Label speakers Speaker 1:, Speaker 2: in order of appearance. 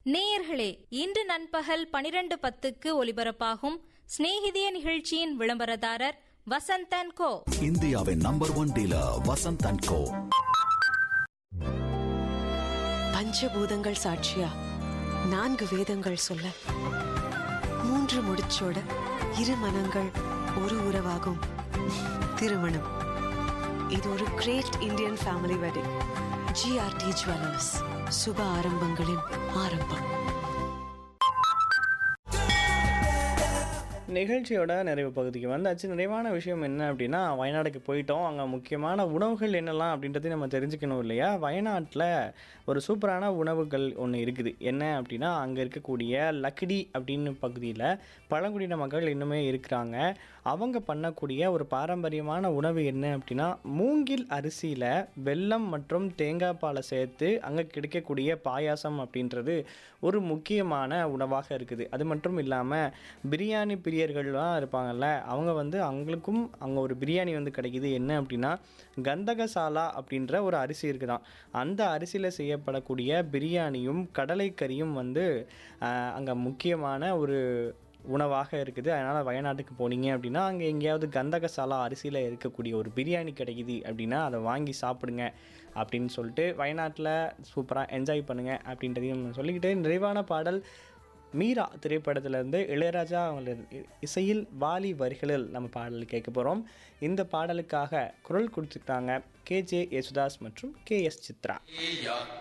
Speaker 1: நேயர்களே இன்று நண்பகல் பனிரெண்டு பத்துக்கு ஒலிபரப்பாகும் சிநேகிதிய நிகழ்ச்சியின் விளம்பரதாரர் வசந்தன் கோ
Speaker 2: இந்தியாவின் number one dealer Vasanth and Co
Speaker 3: பஞ்சபூதங்கள் சாட்சியா நான்கு வேதங்கள் சொல்ல மூன்று முடிச்சோட இரு மனங்கள் ஒரு உறவாகும் திருமணம் இது ஒரு great Indian family wedding GRT jewellers சுப ஆரம்பங்களின் ஆரம்பம்
Speaker 4: நிகழ்ச்சியோட நிறைவு பகுதிக்கு வந்தாச்சு நிறைவான விஷயம் என்ன அப்படின்னா வயநாடுக்கு போயிட்டோம் அங்கே முக்கியமான உணவுகள் என்னெல்லாம் அப்படின்றதையும் நம்ம தெரிஞ்சுக்கணும் இல்லையா வயநாட்டில் ஒரு சூப்பரான உணவுகள் ஒன்று இருக்குது என்ன அப்படின்னா அங்கே இருக்கக்கூடிய லக்கிடி அப்படின்னு பகுதியில் பழங்குடியின மக்கள் இன்னுமே இருக்கிறாங்க அவங்க பண்ணக்கூடிய ஒரு பாரம்பரியமான உணவு என்ன அப்படின்னா மூங்கில் அரிசியில் வெல்லம் மற்றும் தேங்காய் பாலை சேர்த்து அங்கே கிடைக்கக்கூடிய பாயாசம் அப்படின்றது ஒரு முக்கியமான உணவாக இருக்குது அது மட்டும் இல்லாமல் பிரியாணி பிரியர்கள்லாம் இருப்பாங்கல்ல அவங்க வந்து அவங்களுக்கும் அங்கே ஒரு பிரியாணி வந்து கிடைக்குது என்ன அப்படின்னா கந்தகசாலா அப்படின்ற ஒரு அரிசி இருக்குதாம் அந்த அரிசியில் செய்யப்படக்கூடிய பிரியாணியும் கடலைக்கறியும் வந்து அங்கே முக்கியமான ஒரு உணவாக இருக்குது அதனால் வயநாட்டுக்கு போனீங்க அப்படின்னா அங்கே எங்கேயாவது கந்தகசாலா அரிசியில் இருக்கக்கூடிய ஒரு பிரியாணி கிடைக்குது அப்படின்னா அதை வாங்கி சாப்பிடுங்க அப்படின்னு சொல்லிட்டு வயநாட்டில் சூப்பராக என்ஜாய் பண்ணுங்கள் அப்படின்றதையும் சொல்லிக்கிட்டு நிறைவான பாடல் மீரா திரைப்படத்திலேருந்து இளையராஜா அவங்களோட இசையில் வாலி வரிகளில் நம்ம பாடல் கேட்க போகிறோம் இந்த பாடலுக்காக குரல் கொடுத்துருக்காங்க கேஜே யேசுதாஸ் மற்றும் கே எஸ் சித்ரா